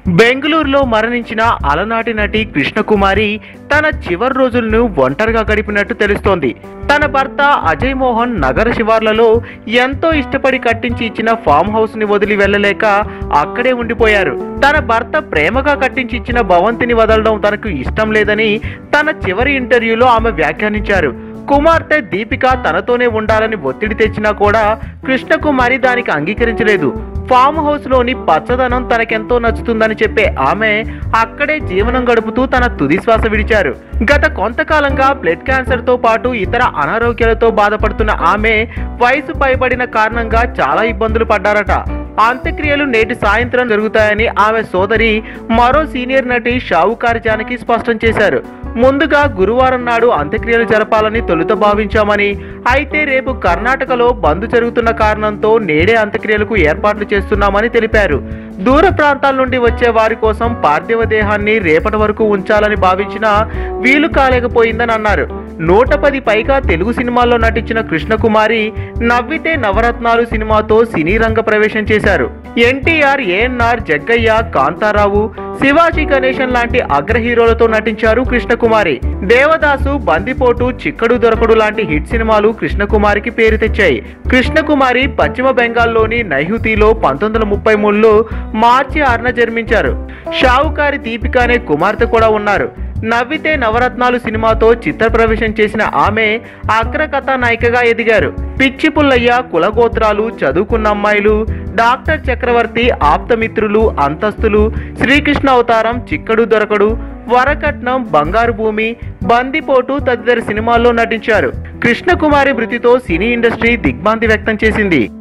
బెంగళూరులో మరణించిన అలనాటి నటి కృష్ణకుమారి తన చివరి రోజులను ఒంటరిగా గడిపినట్టు తెలుస్తోంది తన భర్త అజయ్ మోహన్ నగర శివార్లలో ఎంతో ఇష్టపడి కట్టించి ఇచ్చిన ఫామ్ హౌస్ ని వదిలి వెళ్ళలేక అక్కడే ఉండిపోయారు తన భర్త ప్రేమగా కట్టించి ఇచ్చిన భవంతిని వదలడం తనకు ఇష్టం లేదని తన చివరి ఇంటర్వ్యూలో ఆమె వ్యాఖ్యానించారు కుమార్తె దీపిక తనతోనే ఉండాలని ఒత్తిడి తెచ్చినా కూడా కృష్ణకుమారి దానికి అంగీకరించలేదు ఫామ్ హౌస్ లోని పచ్చదనం తనకెంతో నచ్చుతుందని చెప్పే ఆమె అక్కడే జీవనం గడుపుతూ తన తుది శ్వాస విడిచారు గత కొంతకాలంగా బ్లడ్ క్యాన్సర్ తో పాటు ఇతర అనారోగ్యాలతో బాధపడుతున్న ఆమె వయసు పైబడిన కారణంగా చాలా ఇబ్బందులు పడ్డారట అంత్యక్రియలు నేటి సాయంత్రం జరుగుతాయని ఆమె సోదరి మరో సీనియర్ నటి షావుకారి జానకి స్పష్టం చేశారు ముందుగా గురువారం నాడు అంత్యక్రియలు జరపాలని తొలుత భావించామని అయితే రేపు కర్ణాటకలో బంద్ జరుగుతున్న కారణంతో నేడే అంత్యక్రియలకు ఏర్పాట్లు చేస్తున్నామని తెలిపారు దూర ప్రాంతాల నుండి వచ్చే వారి కోసం పార్థివ దేహాన్ని రేపటి వరకు ఉంచాలని భావించినా వీలు కాలేకపోయిందని అన్నారు నూట పది పైగా తెలుగు సినిమాల్లో నటించిన కృష్ణకుమారి నవ్వితే నవరత్నాలు సినిమాతో సినీ రంగ ప్రవేశం చేశారు ఎన్టీఆర్ ఏఎన్ఆర్ జగ్గయ్య కాంతారావు శివాజీ గణేశన్ లాంటి అగ్ర హీరోలతో నటించారు కృష్ణకుమారి దేవదాసు బందిపోటు చిక్కడు దొరకడు లాంటి హిట్ సినిమాలు కృష్ణకుమారికి పేరు తెచ్చాయి కృష్ణకుమారి పశ్చిమ బెంగాల్లోని నైహుతిలో పంతొమ్మిది వందల ముప్పై మూడులో మార్చి ఆరున జన్మించారు షావుకారి దీపిక అనే కుమార్తె కూడా ఉన్నారు నవ్వితే నవరత్నాలు సినిమాతో చిత్ర ప్రవేశం చేసిన ఆమె అగ్ర కథానాయికగా ఎదిగారు పిచ్చి పుల్లయ్య కులగోత్రాలు చదువుకున్న అమ్మాయిలు డాక్టర్ చక్రవర్తి ఆప్తమిత్రులు అంతస్తులు శ్రీకృష్ణ అవతారం చిక్కడు దొరకడు వరకట్నం బంగారు భూమి బందిపోటు తదితర సినిమాల్లో నటించారు కృష్ణకుమారి మృతితో సినీ ఇండస్ట్రీ దిగ్భ్రాంతి వ్యక్తం చేసింది